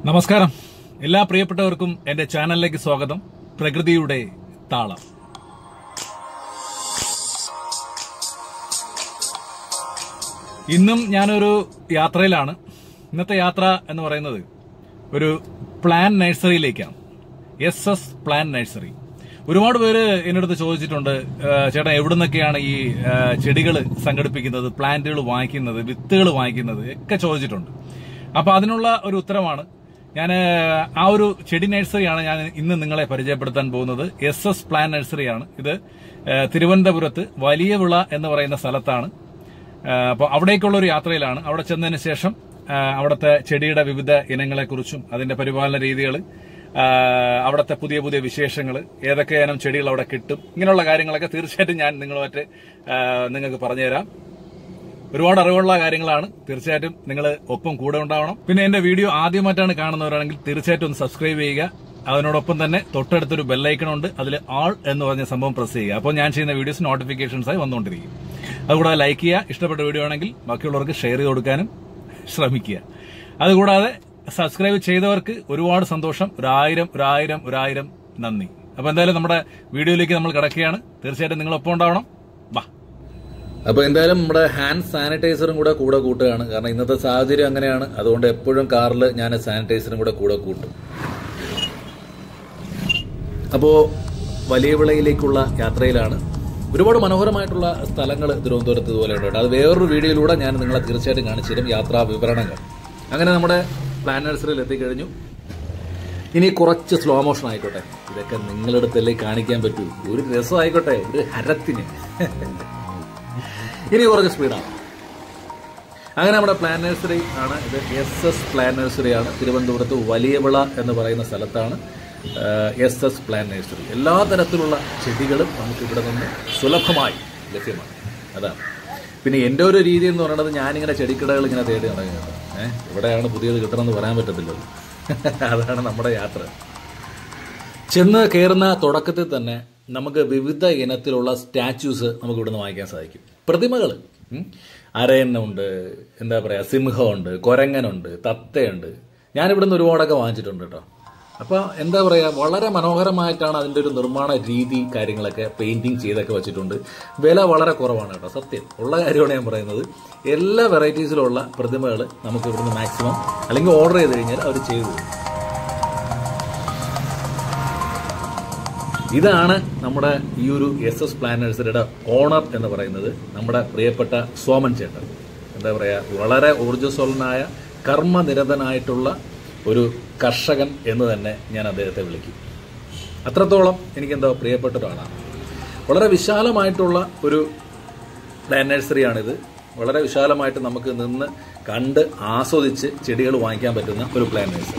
നമസ്കാരം എല്ലാ പ്രിയപ്പെട്ടവർക്കും എന്റെ ചാനലിലേക്ക് സ്വാഗതം പ്രകൃതിയുടെ താളം ഇന്നും ഞാനൊരു യാത്രയിലാണ് ഇന്നത്തെ യാത്ര എന്ന് പറയുന്നത് ഒരു പ്ലാൻ നഴ്സറിയിലേക്കാണ് എസ് എസ് പ്ലാൻ നഴ്സറി ഒരുപാട് പേര് എന്നടുത്ത് ചോദിച്ചിട്ടുണ്ട് "ആ, ചേട്ടാ എവിടുന്നൊക്കെയാണ് ഈ ചെടികൾ സംഘടിപ്പിക്കുന്നത് പ്ലാന്റുകൾ വാങ്ങിക്കുന്നത് വിത്തുകൾ വാങ്ങിക്കുന്നത് ഒക്കെ ചോദിച്ചിട്ടുണ്ട് അപ്പൊ അതിനുള്ള ഒരു ഉത്തരമാണ് ഞാൻ ആ ഒരു ചെടി നഴ്സറിയാണ് ഞാൻ ഇന്ന് നിങ്ങളെ പരിചയപ്പെടുത്താൻ പോകുന്നത് എസ് എസ് പ്ലാൻ നഴ്സറിയാണ് ഇത് ആ, തിരുവനന്തപുരത്ത് വലിയ വിള എന്ന് പറയുന്ന സ്ഥലത്താണ് അപ്പോൾ അവിടേക്കുള്ള ഒരു യാത്രയിലാണ് അവിടെ ചെന്നതിന് ശേഷം ആ, അവിടുത്തെ ചെടിയുടെ വിവിധ ഇനങ്ങളെക്കുറിച്ചും അതിന്റെ പരിപാലന രീതികൾ അവിടുത്തെ പുതിയ പുതിയ വിശേഷങ്ങൾ ഏതൊക്കെ ഇനം ചെടികൾ അവിടെ കിട്ടും ഇങ്ങനെയുള്ള കാര്യങ്ങളൊക്കെ തീർച്ചയായിട്ടും ഞാൻ നിങ്ങളുമായിട്ട് ആ, നിങ്ങൾക്ക് പറഞ്ഞുതരാം ഒരുപാട് അറിവുള്ള കാര്യങ്ങളാണ് തീർച്ചയായിട്ടും നിങ്ങൾ ഒപ്പം കൂടെ ഉണ്ടാവണം പിന്നെ എന്റെ വീഡിയോ ആദ്യമായിട്ടാണ് കാണുന്നവരാണെങ്കിൽ തീർച്ചയായിട്ടും ഒന്ന് സബ്സ്ക്രൈബ് ചെയ്യുക അതിനോടൊപ്പം തന്നെ തൊട്ടടുത്തൊരു ബെല്ലൈക്കൺ ഉണ്ട് അതിൽ ആൾ എന്ന് പറഞ്ഞ സംഭവം പ്രസ് ചെയ്യുക അപ്പോൾ ഞാൻ ചെയ്യുന്ന വീഡിയോസ് നോട്ടിഫിക്കേഷൻസ് ആയി വന്നുകൊണ്ടിരിക്കും അതുകൂടാതെ ലൈക്ക് ചെയ്യുക ഇഷ്ടപ്പെട്ട വീഡിയോ ആണെങ്കിൽ ബാക്കിയുള്ളവർക്ക് ഷെയർ ചെയ്ത് കൊടുക്കാനും ശ്രമിക്കുക അതുകൂടാതെ സബ്സ്ക്രൈബ് ചെയ്തവർക്ക് ഒരുപാട് സന്തോഷം ഒരായിരം ഒരായിരം ഒരായിരം നന്ദി അപ്പൊ എന്തായാലും നമ്മുടെ വീഡിയോയിലേക്ക് നമ്മൾ കിടക്കുകയാണ് തീർച്ചയായിട്ടും നിങ്ങൾ ഒപ്പം ഉണ്ടാവണം വാ അപ്പൊ എന്തായാലും നമ്മുടെ ഹാൻഡ് സാനിറ്റൈസറും കൂടെ കൂടെ കൂട്ടുകയാണ് കാരണം ഇന്നത്തെ സാഹചര്യം അങ്ങനെയാണ് അതുകൊണ്ട് എപ്പോഴും കാറിൽ ഞാൻ സാനിറ്റൈസറും കൂടെ കൂടെ കൂട്ടും അപ്പോ വലിയ വിളയിലേക്കുള്ള യാത്രയിലാണ് ഒരുപാട് മനോഹരമായിട്ടുള്ള സ്ഥലങ്ങൾ തിരുവനന്തപുരത്ത് ഇതുപോലെ ഉണ്ട് കേട്ടോ. അത് വേറൊരു വീഡിയോയിലൂടെ ഞാൻ നിങ്ങളെ തീർച്ചയായിട്ടും കാണിച്ചു തരും യാത്രാ വിവരണങ്ങൾ അങ്ങനെ നമ്മുടെ പ്ലാൻ നഴ്സറിയിൽ എത്തിക്കഴിഞ്ഞു ഇനി കുറച്ച് സ്ലോ മോഷൻ ആയിക്കോട്ടെ ഇതൊക്കെ നിങ്ങളുടെ അടുത്തല്ലേ കാണിക്കാൻ പറ്റൂ ഒരു രസമായിക്കോട്ടെ ഒരു ഹരത്തിന് ഇനി കുറച്ച് സ്പീഡാണ് അങ്ങനെ നമ്മുടെ പ്ലാൻ നഴ്സറി ആണ് ഇത് എസ് എസ് പ്ലാൻ നഴ്സറി ആണ് തിരുവനന്തപുരത്ത് വലിയവിള എന്ന് പറയുന്ന സ്ഥലത്താണ് എസ് എസ് പ്ലാൻ നഴ്സറി എല്ലാ തരത്തിലുള്ള ചെടികളും നമുക്ക് ഇവിടെ നിന്ന് സുലഭമായി ലഭ്യമാണ് അതാണ് പിന്നെ എൻ്റെ ഒരു രീതി എന്ന് പറയുന്നത് ഞാനിങ്ങനെ ചെടിക്കടകൾ ഇങ്ങനെ തേടി നടക്കുകയാണ് ഏഹ് ഇവിടെയാണ് പുതിയത് കിട്ടണമെന്ന് പറയാൻ പറ്റത്തില്ലല്ലോ അതാണ് നമ്മുടെ യാത്ര ചെന്ന് കയറുന്ന തുടക്കത്തിൽ തന്നെ നമുക്ക് വിവിധ ഇനത്തിലുള്ള സ്റ്റാച്യൂസ് നമുക്ക് ഇവിടുന്ന് വാങ്ങിക്കാൻ സാധിക്കും പ്രതിമകൾ അരയന്നുണ്ട് എന്താ പറയാ സിംഹമുണ്ട് കൊരങ്ങനുണ്ട് തത്തയുണ്ട് ഞാൻ ഇവിടുന്ന് ഒരുപാടൊക്കെ വാങ്ങിച്ചിട്ടുണ്ട് കേട്ടോ അപ്പൊ എന്താ പറയാ വളരെ മനോഹരമായിട്ടാണ് അതിന്റെ ഒരു നിർമ്മാണ രീതി കാര്യങ്ങളൊക്കെ പെയിന്റിങ് ചെയ്തൊക്കെ വെച്ചിട്ടുണ്ട് വില വളരെ കുറവാണ് കേട്ടോ സത്യം ഉള്ള കാര്യമാണ് ഞാൻ പറയുന്നത് എല്ലാ വെറൈറ്റീസിലുള്ള പ്രതിമകൾ നമുക്ക് ഇവിടുന്ന് മാക്സിമം അല്ലെങ്കിൽ ഓർഡർ ചെയ്ത് കഴിഞ്ഞാൽ അവർ ചെയ്തു തരും ഇതാണ് നമ്മുടെ ഈ ഒരു എസ് എസ് പ്ലാനേഴ്സറിയുടെ ഓണർ എന്ന് പറയുന്നത് നമ്മുടെ പ്രിയപ്പെട്ട സോമൻ ചേട്ടൻ എന്താ പറയുക വളരെ ഊർജ്ജസ്വലനായ കർമ്മനിരതനായിട്ടുള്ള ഒരു കർഷകൻ എന്ന് തന്നെ ഞാൻ അദ്ദേഹത്തെ വിളിക്കും അത്രത്തോളം എനിക്കെന്താ പ്രിയപ്പെട്ട ഒരാളാണ് വളരെ വിശാലമായിട്ടുള്ള ഒരു പ്ലാൻ നഴ്സറിയാണിത് വളരെ വിശാലമായിട്ട് നമുക്ക് നിന്ന് കണ്ട് ആസ്വദിച്ച് ചെടികൾ വാങ്ങിക്കാൻ പറ്റുന്ന ഒരു പ്ലാൻ നഴ്സറി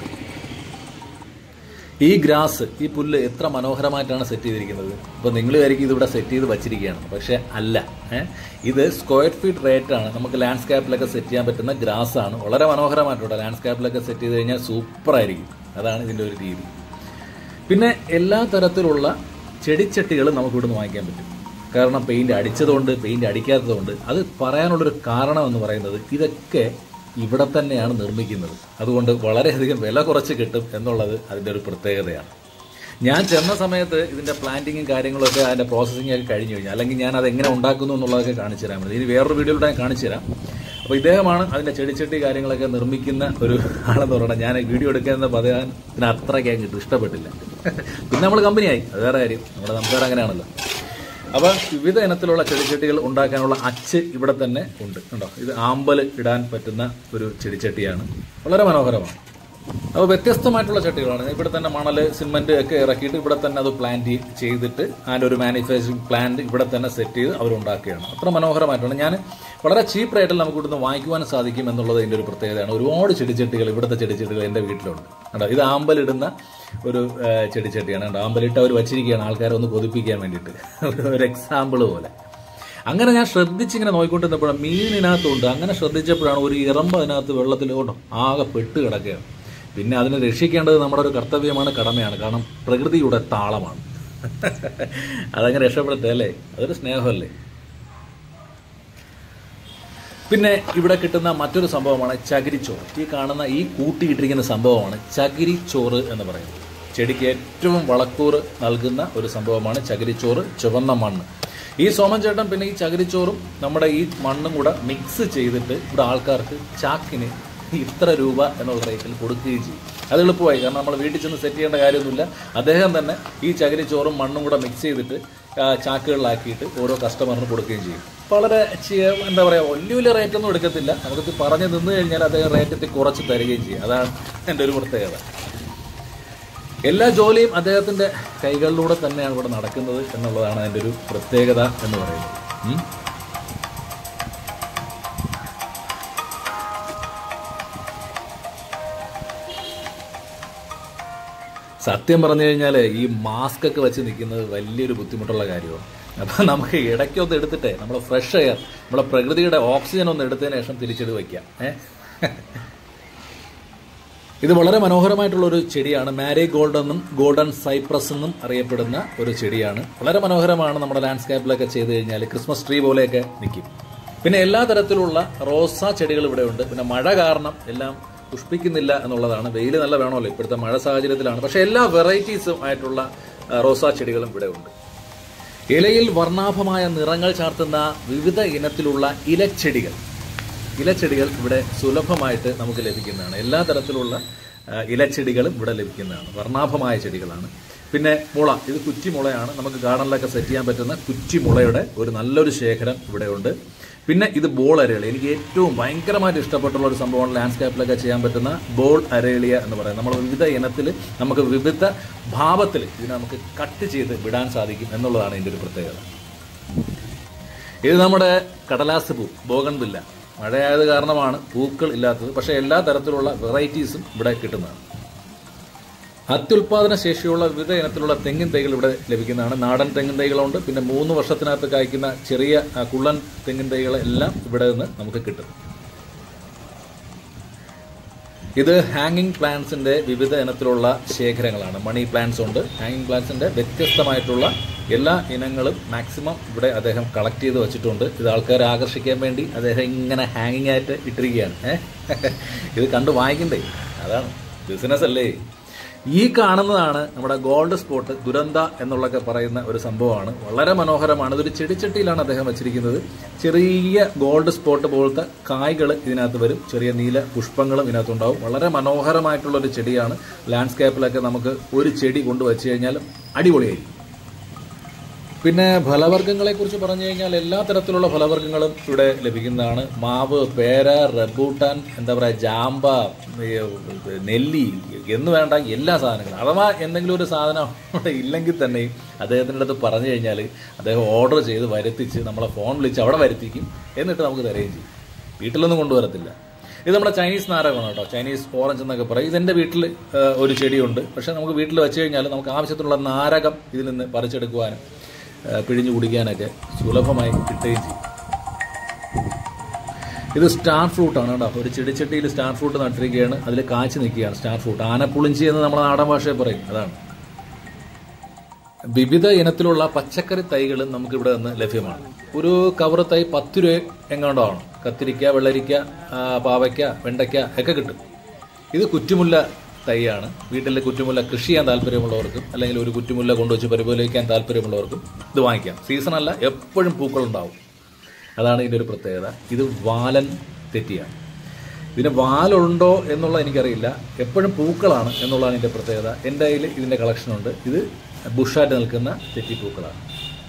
ഈ ഗ്രാസ് ഈ പുല്ല് എത്ര മനോഹരമായിട്ടാണ് സെറ്റ് ചെയ്തിരിക്കുന്നത് അപ്പോൾ നിങ്ങൾ വിചാരിക്കും ഇതിവിടെ സെറ്റ് ചെയ്ത് വച്ചിരിക്കുകയാണ് പക്ഷേ അല്ല ഏ? ഇത് സ്ക്വയർ ഫീറ്റ് റേറ്റ് ആണ് നമുക്ക് ലാൻഡ്സ്കേപ്പിലൊക്കെ സെറ്റ് ചെയ്യാൻ പറ്റുന്ന ഗ്രാസ് ആണ് വളരെ മനോഹരമായിട്ടുണ്ട് ലാൻഡ്സ്കേപ്പിലൊക്കെ സെറ്റ് ചെയ്ത് കഴിഞ്ഞാൽ സൂപ്പറായിരിക്കും അതാണ് ഇതിൻ്റെ ഒരു രീതി പിന്നെ എല്ലാ തരത്തിലുള്ള ചെടിച്ചട്ടികളും നമുക്ക് ഇവിടുന്ന് വാങ്ങിക്കാൻ പറ്റും കാരണം പെയിന്റ് അടിച്ചതുകൊണ്ട് പെയിന്റ് അടിക്കാത്തതുകൊണ്ട് അത് പറയാനുള്ളൊരു കാരണം എന്ന് പറയുന്നത് ഇതൊക്കെ ഇവിടെ തന്നെയാണ് നിർമ്മിക്കുന്നത് അതുകൊണ്ട് വളരെയധികം വില കുറച്ച് കിട്ടും എന്നുള്ളത് അതിൻ്റെ ഒരു പ്രത്യേകതയാണ് ഞാൻ ചെന്ന സമയത്ത് ഇതിന്റെ പ്ലാന്റിങ്ങും കാര്യങ്ങളും ഒക്കെ അതിന്റെ പ്രോസസ്സിംഗ് ഒക്കെ കഴിഞ്ഞു കഴിഞ്ഞു അല്ലെങ്കിൽ ഞാൻ അത് എങ്ങനെ ഉണ്ടാക്കുന്നു എന്നുള്ളതൊക്കെ കാണിച്ചു തരാൻ മതി ഇനി വേറൊരു വീഡിയോയിലൂടെ ഞാൻ കാണിച്ചു തരാം അപ്പോൾ ഇദ്ദേഹമാണ് അതിന്റെ ചെടിച്ചട്ടി കാര്യങ്ങളൊക്കെ നിർമ്മിക്കുന്ന ഒരു ആളെന്ന് പറയണം ഞാൻ വീഡിയോ എടുക്കുന്ന പതിന് അത്രയ്ക്ക് അങ്ങ് ഇഷ്ടപ്പെട്ടില്ല പിന്നെ നമ്മൾ കമ്പനിയായി അത് വേറെ കാര്യം നമ്മുടെ നമുക്കാർ അങ്ങനെയാണല്ലോ അപ്പോൾ വിവിധ ഇനത്തിലുള്ള ചെടിച്ചട്ടികൾ ഉണ്ടാക്കാനുള്ള അച്ച് ഇവിടെ തന്നെ ഉണ്ട് കണ്ടോ ഇത് ആമ്പൽ ഇടാൻ പറ്റുന്ന ഒരു ചെടിച്ചട്ടിയാണ് വളരെ മനോഹരമാണ് അപ്പോൾ വ്യത്യസ്തമായിട്ടുള്ള ചട്ടികളാണ് ഇവിടെ തന്നെ മണൽ സിമെന്റ് ഒക്കെ ഇറക്കിയിട്ട് ഇവിടെ തന്നെ അത് പ്ലാന്റ് ചെയ്തിട്ട് അതിൻ്റെ ഒരു മാനുഫാക്ചറിങ് പ്ലാന്റ് ഇവിടെ തന്നെ സെറ്റ് ചെയ്ത് അവർ ഉണ്ടാക്കുകയാണ് അത്ര മനോഹരമായിട്ടാണ് ഞാൻ വളരെ ചീപ്പ് റേറ്റിൽ നമുക്ക് ഇവിടുന്ന് വാങ്ങിക്കുവാൻ സാധിക്കും എന്നുള്ളത് ഇതിൻ്റെ ഒരു പ്രത്യേകതയാണ് ഒരുപാട് ചെടിച്ചട്ടികൾ ഇവിടുത്തെ ചെടിച്ചട്ടികൾ എൻ്റെ വീട്ടിലുണ്ട് കണ്ടോ ഇത് ആമ്പലിടുന്ന ഒരു ആ, ചെടിച്ചട്ടിയാണ് കണ്ടോ ആമ്പലിട്ട് അവർ വച്ചിരിക്കുകയാണ് ആൾക്കാരെ ഒന്ന് കൊതിപ്പിക്കാൻ വേണ്ടിയിട്ട് ഒരു- ഒരു എക്സാമ്പിൾ പോലെ അങ്ങനെ ഞാൻ ശ്രദ്ധിച്ചിങ്ങനെ നോക്കിക്കൊണ്ടിരുന്നപ്പോഴാണ് മീനിനകത്തുണ്ട് അങ്ങനെ ശ്രദ്ധിച്ചപ്പോഴാണ് ഒരു ഇറമ്പ് അതിനകത്ത് വെള്ളത്തിൽ കൊണ്ടോ ആകെ പെട്ട് കിടക്കുകയാണ് പിന്നെ അതിനെ രക്ഷിക്കേണ്ടത് നമ്മുടെ ഒരു കർത്തവ്യമാണ് കടമയാണ് കാരണം പ്രകൃതിയുടെ താളമാണ് അതങ്ങനെ രക്ഷപ്പെടുത്തുക അല്ലേ അതൊരു സ്നേഹമല്ലേ പിന്നെ ഇവിടെ കിട്ടുന്ന മറ്റൊരു സംഭവമാണ് ചകിരിച്ചോറ് ഈ കാണുന്ന ഈ കൂട്ടിയിട്ടിരിക്കുന്ന സംഭവമാണ് ചകിരിച്ചോറ് എന്ന് പറയുന്നത് ചെടിക്ക് ഏറ്റവും വളക്കൂറ് നൽകുന്ന ഒരു സംഭവമാണ് ചകിരിച്ചോറ് ചുവന്ന മണ്ണ് ഈ സോമൻ ചേട്ടൻ പിന്നെ ഈ ചകിരിച്ചോറും നമ്മുടെ ഈ മണ്ണും കൂടെ മിക്സ് ചെയ്തിട്ട് ഇവിടെ ആൾക്കാർക്ക് ചാക്കിന് ഇത്ര രൂപ എന്നുള്ള റേറ്റിൽ കൊടുക്കുകയും ചെയ്യും അത് എളുപ്പമായി കാരണം നമ്മൾ വീട്ടിൽ ചെന്ന് സെറ്റ് ചെയ്യേണ്ട കാര്യമൊന്നുമില്ല അദ്ദേഹം തന്നെ ഈ ചകിരിച്ചോറും മണ്ണും കൂടെ മിക്സ് ചെയ്തിട്ട് ആ, ചാക്കുകളിലാക്കിയിട്ട് ഓരോ കസ്റ്റമറിന് കൊടുക്കുകയും ചെയ്യും വളരെ ചെ- എന്താ പറയുക വലിയ വലിയ റേറ്റ് ഒന്നും എടുക്കത്തില്ല നമുക്കിത് പറഞ്ഞു നിന്ന് കഴിഞ്ഞാൽ അദ്ദേഹം റേറ്റത്തിൽ കുറച്ച് തരികയും ചെയ്യും അതാണ് എൻ്റെ ഒരു പ്രത്യേകത എല്ലാ ജോലിയും അദ്ദേഹത്തിന്റെ കൈകളിലൂടെ തന്നെയാണ് ഇവിടെ നടക്കുന്നത് എന്നുള്ളതാണ് അതിൻ്റെ ഒരു പ്രത്യേകത എന്ന് പറയുന്നത് ഉം. സത്യം പറഞ്ഞു കഴിഞ്ഞാൽ ഈ മാസ്ക് ഒക്കെ വെച്ച് നിൽക്കുന്നത് വലിയൊരു ബുദ്ധിമുട്ടുള്ള കാര്യമാണ് അപ്പം നമുക്ക് ഇടയ്ക്കൊന്ന് എടുത്തിട്ടേ നമ്മൾ ഫ്രഷ് എയർ നമ്മളെ പ്രകൃതിയുടെ ഓക്സിജൻ ഒന്ന് എടുത്തതിന് ശേഷം തിരിച്ചത് വയ്ക്കാം ഏ ഇത് വളരെ മനോഹരമായിട്ടുള്ള ഒരു ചെടിയാണ് മാരി ഗോൾഡ് എന്നും ഗോൾഡൻ സൈപ്രസ് എന്നും അറിയപ്പെടുന്ന ഒരു ചെടിയാണ് വളരെ മനോഹരമാണ് നമ്മുടെ ലാൻഡ്സ്കേപ്പിലൊക്കെ ചെയ്ത് കഴിഞ്ഞാൽ ക്രിസ്മസ് ട്രീ പോലെയൊക്കെ നിൽക്കും പിന്നെ എല്ലാ തരത്തിലുള്ള റോസാ ചെടികൾ ഇവിടെ ഉണ്ട് പിന്നെ മഴ കാരണം എല്ലാം പുഷ്പിക്കുന്നില്ല എന്നുള്ളതാണ് വെയിൽ നല്ല വേണമല്ലോ ഇപ്പോഴത്തെ മഴ സാഹചര്യത്തിലാണ് പക്ഷേ എല്ലാ വെറൈറ്റീസും ആയിട്ടുള്ള ആ, റോസാ ചെടികളും ഇവിടെ ഉണ്ട് ഇലയിൽ വർണ്ണാഭമായ നിറങ്ങൾ ചാർത്തുന്ന വിവിധ ഇനത്തിലുള്ള ഇലച്ചെടികൾ ഇലച്ചെടികൾ ഇവിടെ സുലഭമായിട്ട് നമുക്ക് ലഭിക്കുന്നതാണ് എല്ലാ തരത്തിലുള്ള ആ, ഇലച്ചെടികളും ഇവിടെ ലഭിക്കുന്നതാണ് വർണ്ണാഭമായ ചെടികളാണ് പിന്നെ മുള ഇത് കുറ്റിമുളയാണ് നമുക്ക് ഗാർഡനിലൊക്കെ സെറ്റ് ചെയ്യാൻ പറ്റുന്ന കുറ്റിമുളയുടെ ഒരു നല്ലൊരു ശേഖരം ഇവിടെയുണ്ട് പിന്നെ ഇത് ബോൾ അരേളി എനിക്ക് ഏറ്റവും ഭയങ്കരമായിട്ട് ഇഷ്ടപ്പെട്ടുള്ള ഒരു സംഭവമാണ് ലാൻഡ്സ്കേപ്പിലൊക്കെ ചെയ്യാൻ പറ്റുന്ന ബോൾ അരേളിയ എന്ന് പറയുന്നത് നമ്മൾ വിവിധ ഇനത്തിൽ നമുക്ക് വിവിധ ഭാവത്തിൽ ഇതിനെ നമുക്ക് കട്ട് ചെയ്ത് വിടാൻ സാധിക്കും എന്നുള്ളതാണ് ഇതിൻ്റെ ഒരു പ്രത്യേകത ഇത് നമ്മുടെ കടലാസ് പൂ ബോഗൺവില്ല മഴയായത് കാരണമാണ് പൂക്കൾ ഇല്ലാത്തത് പക്ഷേ എല്ലാ തരത്തിലുള്ള വെറൈറ്റീസും ഇവിടെ കിട്ടുന്നതാണ് അത്യുൽപാദന ശേഷിയുള്ള വിവിധ ഇനത്തിലുള്ള തെങ്ങിൻ തൈകൾ ഇവിടെ ലഭിക്കുന്നതാണ് നാടൻ തെങ്ങിൻ തൈകളുണ്ട് പിന്നെ മൂന്ന് വർഷത്തിനകത്ത് കായ്ക്കുന്ന ചെറിയ ആ, കുള്ളൻ തെങ്ങിൻ തൈകൾ എല്ലാം ഇവിടെ നിന്ന് നമുക്ക് കിട്ടും ഇത് ഹാങ്ങിങ് പ്ലാന്റ്സിന്റെ വിവിധ ഇനത്തിലുള്ള ശേഖരങ്ങളാണ് മണി പ്ലാന്റ്സ് ഉണ്ട് ഹാങ്ങിങ് പ്ലാന്റ്സിന്റെ വ്യത്യസ്തമായിട്ടുള്ള എല്ലാ ഇനങ്ങളും മാക്സിമം ഇവിടെ അദ്ദേഹം കളക്ട് ചെയ്ത് വെച്ചിട്ടുണ്ട് ഇത് ആൾക്കാരെ ആകർഷിക്കാൻ വേണ്ടി അദ്ദേഹം ഇങ്ങനെ ഹാങ്ങിങ് ആയിട്ട് ഇട്ടിരിക്കുകയാണ് ഏഹ് ഇത് കണ്ട് വാങ്ങിക്കണ്ടേ അതാണ് ബിസിനസ് അല്ലേ ഈ കാണുന്നതാണ് നമ്മുടെ ഗോൾഡ് സ്പോട്ട് ദുരന്ത എന്നുള്ളൊക്കെ പറയുന്ന ഒരു സംഭവമാണ് വളരെ മനോഹരമാണ് ഇതൊരു ചെടിച്ചട്ടിയിലാണ് അദ്ദേഹം വെച്ചിരിക്കുന്നത് ചെറിയ ഗോൾഡ് സ്പോട്ട് പോലത്തെ കായ്കൾ ഇതിനകത്ത് വരും ചെറിയ നീല പുഷ്പങ്ങളും ഇതിനകത്തുണ്ടാവും വളരെ മനോഹരമായിട്ടുള്ള ഒരു ചെടിയാണ് ലാൻഡ്സ്കേപ്പിലൊക്കെ നമുക്ക് ഒരു ചെടി കൊണ്ട് വെച്ച് കഴിഞ്ഞാൽ അടിപൊളിയായിരിക്കും പിന്നെ ഫലവർഗ്ഗങ്ങളെ കുറിച്ച് പറഞ്ഞു കഴിഞ്ഞാൽ എല്ലാ തരത്തിലുള്ള ഫലവർഗ്ഗങ്ങളും ഇവിടെ ലഭിക്കുന്നതാണ് മാവ് പേര റബ്ബൂട്ടാൻ എന്താ പറയുക ജാമ്പ ഈ, നെല്ലി എന്ന് വേണ്ട എല്ലാ സാധനങ്ങളും അഥവാ എന്തെങ്കിലും ഒരു സാധനം അവിടെ ഇല്ലെങ്കിൽ തന്നെയും അദ്ദേഹത്തിൻ്റെ അടുത്ത് പറഞ്ഞു കഴിഞ്ഞാൽ അദ്ദേഹം ഓർഡർ ചെയ്ത് വരുത്തിച്ച് നമ്മളെ ഫോൺ വിളിച്ച് അവിടെ വരുത്തിക്കും എന്നിട്ട് നമുക്ക് തരുകയും ചെയ്യും വീട്ടിലൊന്നും കൊണ്ടുവരത്തില്ല ഇത് നമ്മുടെ ചൈനീസ് നാരകമാണ് കേട്ടോ ചൈനീസ് ഓറഞ്ച് എന്നൊക്കെ പറയും ഇതെൻ്റെ വീട്ടിൽ ഒരു ചെടിയുണ്ട് പക്ഷേ നമുക്ക് വീട്ടിൽ വെച്ച് കഴിഞ്ഞാൽ നമുക്ക് ആവശ്യത്തിനുള്ള നാരകം ഇതിൽ നിന്ന് പറിച്ചെടുക്കുവാനും ആ, പിഴിഞ്ഞു കുടിക്കാനൊക്കെ സുലഭമായി കിട്ടുകയും ചെയ്യും ഇത് സ്റ്റാർ ഫ്രൂട്ടാണ് കേട്ടോ ഒരു ചെടിച്ചട്ടിയിൽ സ്റ്റാർ ഫ്രൂട്ട് നട്ടിരിക്കുകയാണ് അതിൽ കാച്ചു നിൽക്കുകയാണ് സ്റ്റാർ ഫ്രൂട്ട് ആനപ്പുളിഞ്ചി എന്ന് നമ്മുടെ നാടൻ ഭാഷയിൽ പറയും അതാണ് വിവിധ ഇനത്തിലുള്ള പച്ചക്കറി തൈകളും നമുക്ക് ഇവിടെ നിന്ന് ലഭ്യമാണ് ഒരു കവർ തൈ പത്ത് രൂപ എങ്ങാണ്ടാണ് കത്തിരിക്ക വെള്ളരിക്ക ആ, പാവയ്ക്ക വെണ്ടയ്ക്ക ഒക്കെ കിട്ടും ഇത് കുറ്റുമുല്ല തൈയാണ് വീട്ടിലെ കുറ്റുമുല്ല കൃഷി ചെയ്യാൻ താല്പര്യമുള്ളവർക്കും അല്ലെങ്കിൽ ഒരു കുറ്റുമുല്ല കൊണ്ടുവച്ച് പരിപാലിക്കാൻ താല്പര്യമുള്ളവർക്കും ഇത് വാങ്ങിക്കാം സീസണല്ല എപ്പോഴും പൂക്കളുണ്ടാവും അതാണ് ഇതിൻ്റെ ഒരു പ്രത്യേകത ഇത് വാലൻ തെറ്റിയാണ് ഇതിന് വാലുണ്ടോ എന്നുള്ളത് എനിക്കറിയില്ല എപ്പോഴും പൂക്കളാണ് എന്നുള്ളതാണ് ഇതിൻ്റെ പ്രത്യേകത എൻ്റെ കയ്യിൽ ഇതിൻ്റെ കളക്ഷനുണ്ട് ഇത് ബുഷായിട്ട് നിൽക്കുന്ന തെറ്റിപ്പൂക്കളാണ്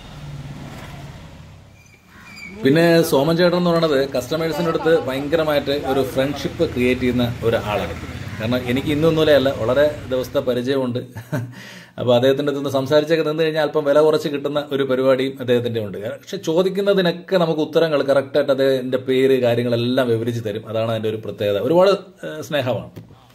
പിന്നെ സോമൻ ചേട്ടൻ എന്ന് പറയുന്നത് കസ്റ്റമേഴ്സിൻ്റെ അടുത്ത് ഭയങ്കരമായിട്ട് ഒരു ഫ്രണ്ട്ഷിപ്പ് ക്രിയേറ്റ് ചെയ്യുന്ന ഒരാളാണ് കാരണം എനിക്ക് ഇന്നൊന്നുമില്ല അല്ല വളരെ ദിവസത്തെ പരിചയമുണ്ട് അപ്പോൾ അദ്ദേഹത്തിൻ്റെ അടുത്ത് നിന്ന് സംസാരിച്ചൊക്കെ നിന്ന് കഴിഞ്ഞാൽ അല്പം വില കുറച്ച് കിട്ടുന്ന ഒരു പരിപാടിയും അദ്ദേഹത്തിൻ്റെ ഉണ്ട് പക്ഷെ ചോദിക്കുന്നതിനൊക്കെ നമുക്ക് ഉത്തരങ്ങൾ കറക്റ്റായിട്ട് അദ്ദേഹത്തിൻ്റെ പേര് കാര്യങ്ങളെല്ലാം വിവരിച്ച് തരും അതാണ് അതിൻ്റെ ഒരു പ്രത്യേകത ഒരുപാട് ഏഹ്, സ്നേഹമാണ്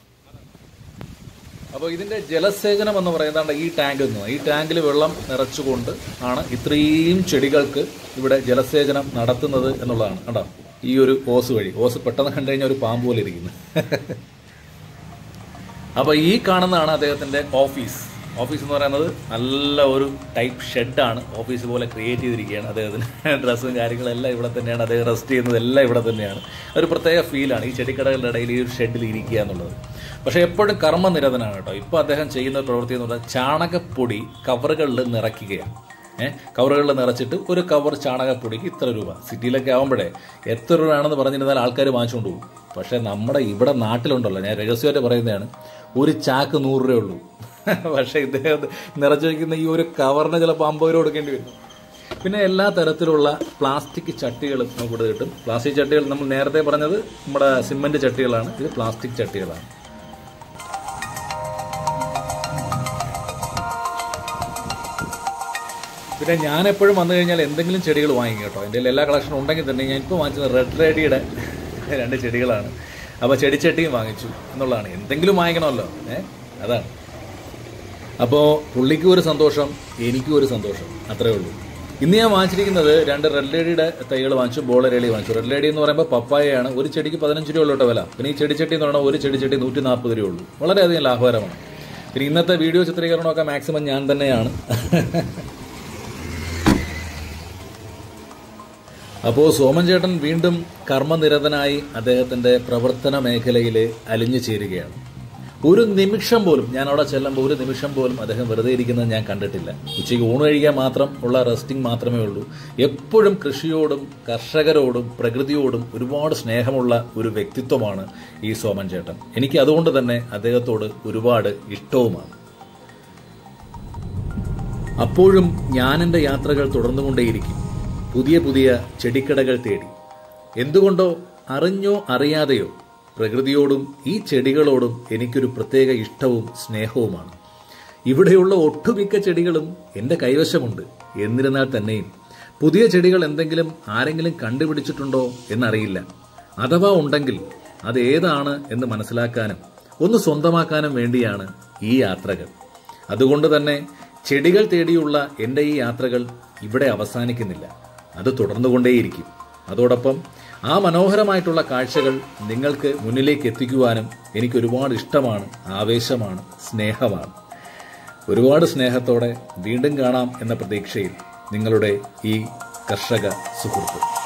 അപ്പോൾ ഇതിന്റെ ജലസേചനം എന്ന് പറയുന്നത് ഈ ടാങ്കിൽ നിന്ന് ഈ ടാങ്കിൽ വെള്ളം നിറച്ചുകൊണ്ട് ആണ് ഇത്രയും ചെടികൾക്ക് ഇവിടെ ജലസേചനം നടത്തുന്നത് എന്നുള്ളതാണ് കണ്ടോ ഈ ഒരു ഓസ് വഴി ഓസ് പെട്ടെന്ന് കണ്ടു കഴിഞ്ഞാൽ ഒരു പാമ്പ് പോലെ ഇരിക്കുന്നു അപ്പോൾ ഈ കാണുന്നതാണ് അദ്ദേഹത്തിന്റെ ഓഫീസ് ഓഫീസ് എന്ന് പറയുന്നത് നല്ല ഒരു ടൈപ്പ് ഷെഡാണ് ഓഫീസ് പോലെ ക്രിയേറ്റ് ചെയ്തിരിക്കുകയാണ് അദ്ദേഹത്തിന് ഡ്രസ്സും കാര്യങ്ങളെല്ലാം ഇവിടെ തന്നെയാണ് അദ്ദേഹം റെസ്റ്റ് ചെയ്യുന്നത് എല്ലാം ഇവിടെ തന്നെയാണ് ഒരു പ്രത്യേക ഫീലാണ് ഈ ചെടിക്കടകളുടെ ഇടയിൽ ഈ ഒരു ഷെഡിൽ ഇരിക്കുക എന്നുള്ളത് പക്ഷേ എപ്പോഴും കർമ്മനിരതനാണ് കേട്ടോ ഇപ്പോൾ അദ്ദേഹം ചെയ്യുന്ന പ്രവൃത്തി എന്ന് പറഞ്ഞാൽ ചാണകപ്പൊടി കവറുകളിൽ നിറയ്ക്കുകയാണ് ഏഹ് കവറുകളിൽ നിറച്ചിട്ട് ഒരു കവർ ചാണകപ്പൊടിക്ക് ഇത്ര രൂപ സിറ്റിയിലൊക്കെ ആകുമ്പോഴേ എത്ര രൂപയാണെന്ന് പറഞ്ഞിരുന്നാൽ ആൾക്കാർ വാങ്ങിച്ചുകൊണ്ട് പോകും പക്ഷേ നമ്മുടെ ഇവിടെ നാട്ടിലുണ്ടല്ലോ ഞാൻ രഹസ്യമായിട്ട് പറയുന്നതാണ് ഒരു ചാക്ക് നൂറ് രൂപയേ ഉള്ളൂ പക്ഷേ ഇദ്ദേഹം നിറച്ചു വയ്ക്കുന്ന ഈ ഒരു കവറിന് ചിലപ്പോൾ അമ്പത് രൂപ കൊടുക്കേണ്ടി വരും പിന്നെ എല്ലാ തരത്തിലുള്ള പ്ലാസ്റ്റിക് ചട്ടികളും നമുക്ക് ഇവിടെ കിട്ടും പ്ലാസ്റ്റിക് ചട്ടികൾ നമ്മൾ നേരത്തെ പറഞ്ഞത് നമ്മുടെ സിമന്റ് ചട്ടികളാണ് ഇത് പ്ലാസ്റ്റിക് ചട്ടികളാണ് പിന്നെ ഞാൻ എപ്പോഴും വന്നു കഴിഞ്ഞാൽ എന്തെങ്കിലും ചെടികൾ വാങ്ങിക്കും കേട്ടോ എൻ്റെ കയ്യിൽ എല്ലാ കളക്ഷനും ഉണ്ടെങ്കിൽ തന്നെ ഞാൻ ഇപ്പോൾ വാങ്ങിച്ചത് റെഡ് റേഡിയുടെ രണ്ട് ചെടികളാണ് അപ്പോൾ ചെടിച്ചട്ടിയും വാങ്ങിച്ചു എന്നുള്ളതാണ് എന്തെങ്കിലും വാങ്ങിക്കണമല്ലോ ഏ അതാണ് അപ്പോൾ പുള്ളിക്കും ഒരു സന്തോഷം എനിക്കും ഒരു സന്തോഷം അത്രേ ഉള്ളൂ ഇന്ന് ഞാൻ വാങ്ങിച്ചിരിക്കുന്നത് രണ്ട് റെഡ് ലേഡിയുടെ തൈകൾ വാങ്ങിച്ചു ബോളരേളി വാങ്ങിച്ചു റെഡ് ലേഡി എന്ന് പറയുമ്പോൾ പപ്പായയാണ് ഒരു ചെടിക്ക് പതിനഞ്ച് രൂപ ഉള്ളൂ കേട്ടോ വില പിന്നെ ഈ ചെടിച്ചട്ടി എന്ന് പറഞ്ഞാൽ ഒരു ചെടിച്ചട്ടി നൂറ്റി നാൽപ്പത് രൂപ ഉള്ളൂ വളരെയധികം ലാഭകരമാണ് പിന്നെ ഇന്നത്തെ വീഡിയോ ചിത്രീകരണമൊക്കെ മാക്സിമം ഞാൻ തന്നെയാണ് അപ്പോൾ സോമൻ ചേട്ടൻ വീണ്ടും കർമ്മനിരതനായി അദ്ദേഹത്തിന്റെ പ്രവർത്തന മേഖലയിൽ അലിഞ്ഞു ചേരുകയാണ് ഒരു നിമിഷം പോലും ഞാൻ അവിടെ ചെല്ലുമ്പോൾ ഒരു നിമിഷം പോലും അദ്ദേഹം വെറുതെ ഇരിക്കുന്നത് ഞാൻ കണ്ടിട്ടില്ല ഉച്ചയ്ക്ക് ഊണ് കഴിക്കാൻ മാത്രം ഉള്ള റെസ്റ്റിംഗ് മാത്രമേ ഉള്ളൂ എപ്പോഴും കൃഷിയോടും കർഷകരോടും പ്രകൃതിയോടും ഒരുപാട് സ്നേഹമുള്ള ഒരു വ്യക്തിത്വമാണ് ഈ സോമൻ ചേട്ടൻ എനിക്ക് അതുകൊണ്ട് തന്നെ അദ്ദേഹത്തോട് ഒരുപാട് ഇഷ്ടവുമാണ് അപ്പോഴും ഞാൻ എൻ്റെ യാത്രകൾ തുടർന്നുകൊണ്ടേയിരിക്കും പുതിയ പുതിയ ചെടിക്കടകൾ തേടി എന്തുകൊണ്ടോ അറിഞ്ഞോ അറിയാതെയോ പ്രകൃതിയോടും ഈ ചെടികളോടും എനിക്കൊരു പ്രത്യേക ഇഷ്ടവും സ്നേഹവുമാണ് ഇവിടെയുള്ള ഒട്ടുമിക്ക ചെടികളും എൻ്റെ കൈവശമുണ്ട് എന്നിരുന്നാൽ തന്നെയും പുതിയ ചെടികൾ എന്തെങ്കിലും ആരെങ്കിലും കണ്ടുപിടിച്ചിട്ടുണ്ടോ എന്നറിയില്ല അഥവാ ഉണ്ടെങ്കിൽ അത് ഏതാണ് എന്ന് മനസ്സിലാക്കാനും ഒന്ന് സ്വന്തമാക്കാനും വേണ്ടിയാണ് ഈ യാത്രകൾ അതുകൊണ്ട് തന്നെ ചെടികൾ തേടിയുള്ള എൻ്റെ ഈ യാത്രകൾ ഇവിടെ അവസാനിക്കുന്നില്ല അത് തുടർന്നുകൊണ്ടേയിരിക്കും അതോടൊപ്പം ആ മനോഹരമായിട്ടുള്ള കാഴ്ചകൾ നിങ്ങൾക്ക് മുന്നിലേക്ക് എത്തിക്കുവാനും എനിക്ക് ഒരുപാട് ഇഷ്ടമാണ് ആവേശമാണ് സ്നേഹമാണ് ഒരുപാട് സ്നേഹത്തോടെ വീണ്ടും കാണാം എന്ന പ്രതീക്ഷയിൽ നിങ്ങളുടെ ഈ കർഷക സുഹൃത്ത്